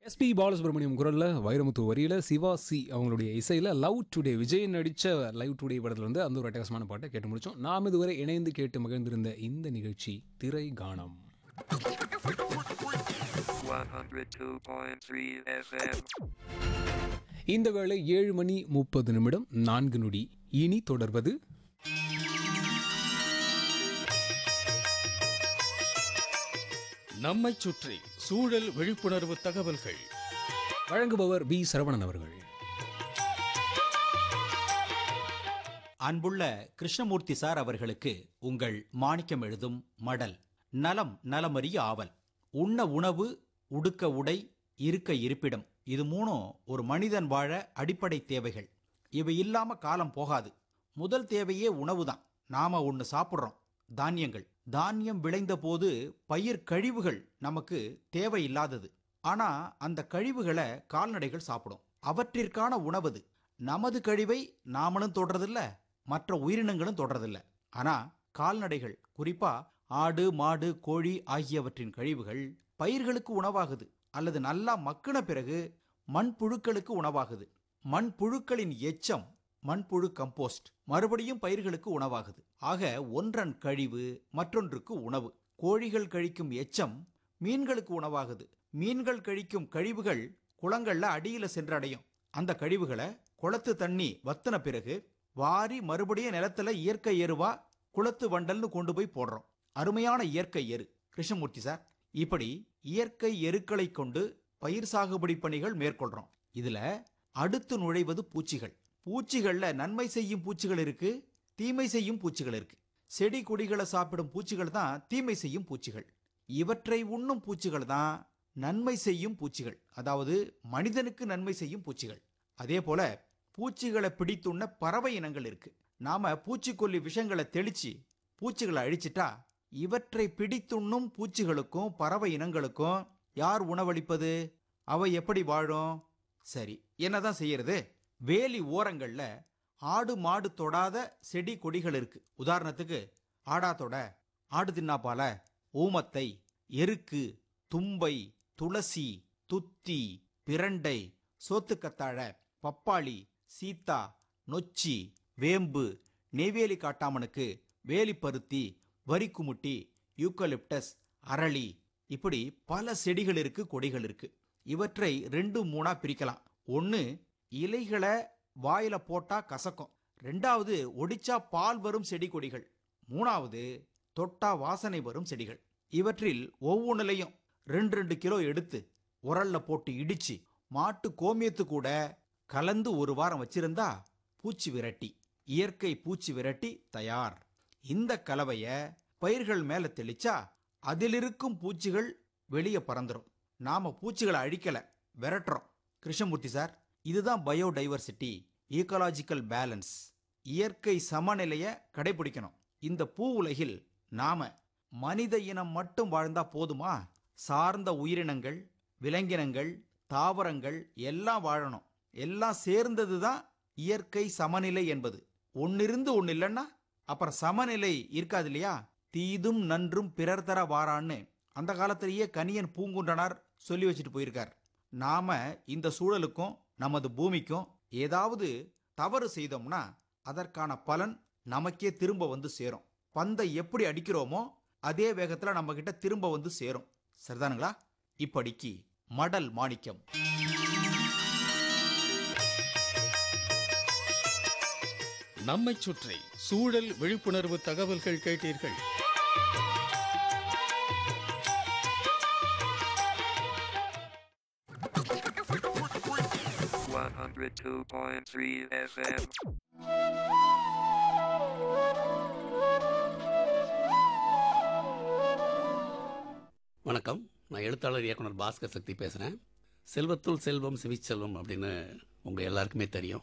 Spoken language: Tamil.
எஸ்பி பாலசுப்ரமணியம் குரல்ல வைரமுத்து வரியில சிவா சி அவங்களுடைய இசையில லவ் டுடே விஜய் நடிச்ச லைவ் டுடே படத்துல வந்து அந்த ஒரு அட்டகாசமான பாட்டை கேட்டு முடிச்சோம் நாம் இதுவரை இணைந்து கேட்டு மகிழ்ந்திருந்த இந்த நிகழ்ச்சி திரை கானம் 102.3 FM. இந்த வேளை ஏழு மணி முப்பது நிமிடம் நான்கு நொடி இனி தொடர்வது நம்மைச் சுற்றி சூழல் விழிப்புணர்வு தகவல்கள் வழங்குபவர் பி சரவணன் அவர்கள் அன்புள்ள கிருஷ்ணமூர்த்தி சார் அவர்களுக்கு உங்கள் மாணிக்கம் எழுதும் மடல் நலம் நலமறிய ஆவல் உண்ண உணவு உடுக்க உடை இருக்க இருப்பிடம் இது மூணும் ஒரு மனிதன் வாழ அடிப்படை தேவைகள் இவை இல்லாம காலம் போகாது முதல் தேவையே உணவு தான் நாம ஒன்று சாப்பிட்றோம் தானியங்கள் தானியம் விளைந்த போது பயிர் கழிவுகள் நமக்கு தேவையில்லாதது ஆனா அந்த கழிவுகளை கால்நடைகள் சாப்பிடும் அவற்றிற்கான உணவது நமது கழிவை நாமளும் தொடறதில்ல மற்ற உயிரினங்களும் தொடறதில்ல ஆனா கால்நடைகள் குறிப்பா ஆடு மாடு கோழி ஆகியவற்றின் கழிவுகள் பயிர்களுக்கு உணவாகுது அல்லது நல்லா மக்கின பிறகு மண்புழுக்களுக்கு உணவாகுது மண்புழுக்களின் எச்சம் மண்புழு கம்போஸ்ட் மறுபடியும் பயிர்களுக்கு உணவாகுது ஆக ஒன்றன் கழிவு மற்றொன்றுக்கு உணவு கோழிகள் கழிக்கும் எச்சம் மீன்களுக்கு உணவாகுது மீன்கள் கழிக்கும் கழிவுகள் குளங்கள்ல அடியில சென்றடையும் அந்த கழிவுகளை குளத்து தண்ணி வத்தின பிறகு வாரி மறுபடியும் நிலத்துல இயற்கை எருவா குளத்து வண்டல்னு கொண்டு போய் போடுறோம் அருமையான இயற்கை எரு கிருஷ்ணமூர்த்தி சார் இப்படி இயற்கை எருக்களை கொண்டு பயிர் சாகுபடி பணிகள் மேற்கொள்றோம் இதுல அடுத்து நுழைவது பூச்சிகள் பூச்சிகள்ல நன்மை செய்யும் பூச்சிகள் இருக்கு தீமை செய்யும் பூச்சிகள் இருக்கு செடி கொடிகளை சாப்பிடும் பூச்சிகள் தான் தீமை செய்யும் பூச்சிகள் இவற்றை உண்ணும் பூச்சிகள் தான் நன்மை செய்யும் பூச்சிகள் அதாவது மனிதனுக்கு நன்மை செய்யும் பூச்சிகள் அதே போல பூச்சிகளை பிடித்துண்ண பறவை இனங்கள் இருக்கு நாம பூச்சிக்கொல்லி விஷங்களை தெளிச்சு பூச்சிகளை அழிச்சிட்டா இவற்றை பிடித்துண்ணும் பூச்சிகளுக்கும் பறவை இனங்களுக்கும் யார் உணவளிப்பது அவை எப்படி வாழும் சரி என்னதான் செய்யறது வேலி ஓரங்கள்ல ஆடு மாடு தொடாத செடி கொடிகள் இருக்கு உதாரணத்துக்கு ஆடாத்தொட ஆடு தின்னாப்பால ஊமத்தை எருக்கு தும்பை துளசி துத்தி பிரண்டை சோத்துக்கத்தாழ பப்பாளி சீத்தா நொச்சி வேம்பு நெய்வேலி காட்டாமனுக்கு வேலிப்பருத்தி வரிக்குமுட்டி யூக்கலிப்டஸ் அரளி இப்படி பல செடிகள் இருக்கு கொடிகள் இருக்கு இவற்றை ரெண்டு மூணா பிரிக்கலாம் ஒன்னு இலைகளை வாயில போட்டா கசக்கும் ரெண்டாவது ஒடிச்சா பால் வரும் செடி கொடிகள் மூணாவது தொட்டா வாசனை வரும் செடிகள் இவற்றில் ஒவ்வொன்றிலையும் ரெண்டு ரெண்டு கிலோ எடுத்து உரல்ல போட்டு இடிச்சு மாட்டு கோமியத்து கூட கலந்து ஒரு வாரம் வச்சிருந்தா பூச்சி விரட்டி இயற்கை பூச்சி விரட்டி தயார் இந்த கலவைய பயிர்கள் மேல தெளிச்சா அதிலிருக்கும் பூச்சிகள் வெளியே பறந்துரும் நாம பூச்சிகளை அழிக்கல விரட்டுறோம் கிருஷ்ணமூர்த்தி சார் இதுதான் பயோடைவர்சிட்டி ஈக்கலாஜிக்கல் பேலன்ஸ் இயற்கை சமநிலைய கடைபிடிக்கணும் இந்த பூ உலகில் நாம மனித இனம் மட்டும் வாழ்ந்தா போதுமா சார்ந்த உயிரினங்கள் விலங்கினங்கள் தாவரங்கள் எல்லாம் வாழணும் எல்லாம் சேர்ந்தது தான் இயற்கை சமநிலை என்பது ஒன்னிருந்து ஒன்னு இல்லைன்னா அப்புறம் சமநிலை இருக்காது இல்லையா தீதும் நன்றும் பிறர் தர வாரான்னு அந்த காலத்திலேயே கனியன் பூங்குன்றனார் சொல்லி வச்சுட்டு போயிருக்கார் நாம இந்த சூழலுக்கும் நமது பூமிக்கும் ஏதாவது தவறு செய்தோம்னா அதற்கான பலன் நமக்கே திரும்ப வந்து சேரும் பந்தை எப்படி அடிக்கிறோமோ அதே வேகத்துல நம்ம கிட்ட திரும்ப வந்து சேரும் சரிதானுங்களா இப்படிக்கு மடல் மாணிக்கம் நம்மைச் சுற்றி சூழல் விழிப்புணர்வு தகவல்கள் கேட்டீர்கள் 102.3 FM. வணக்கம் நான் எழுத்தாளர் இயக்குனர் பாஸ்கர் சக்தி பேசுகிறேன் செல்வத்துள் செல்வம் செவிச்செல்வம் அப்படின்னு உங்கள் எல்லாருக்குமே தெரியும்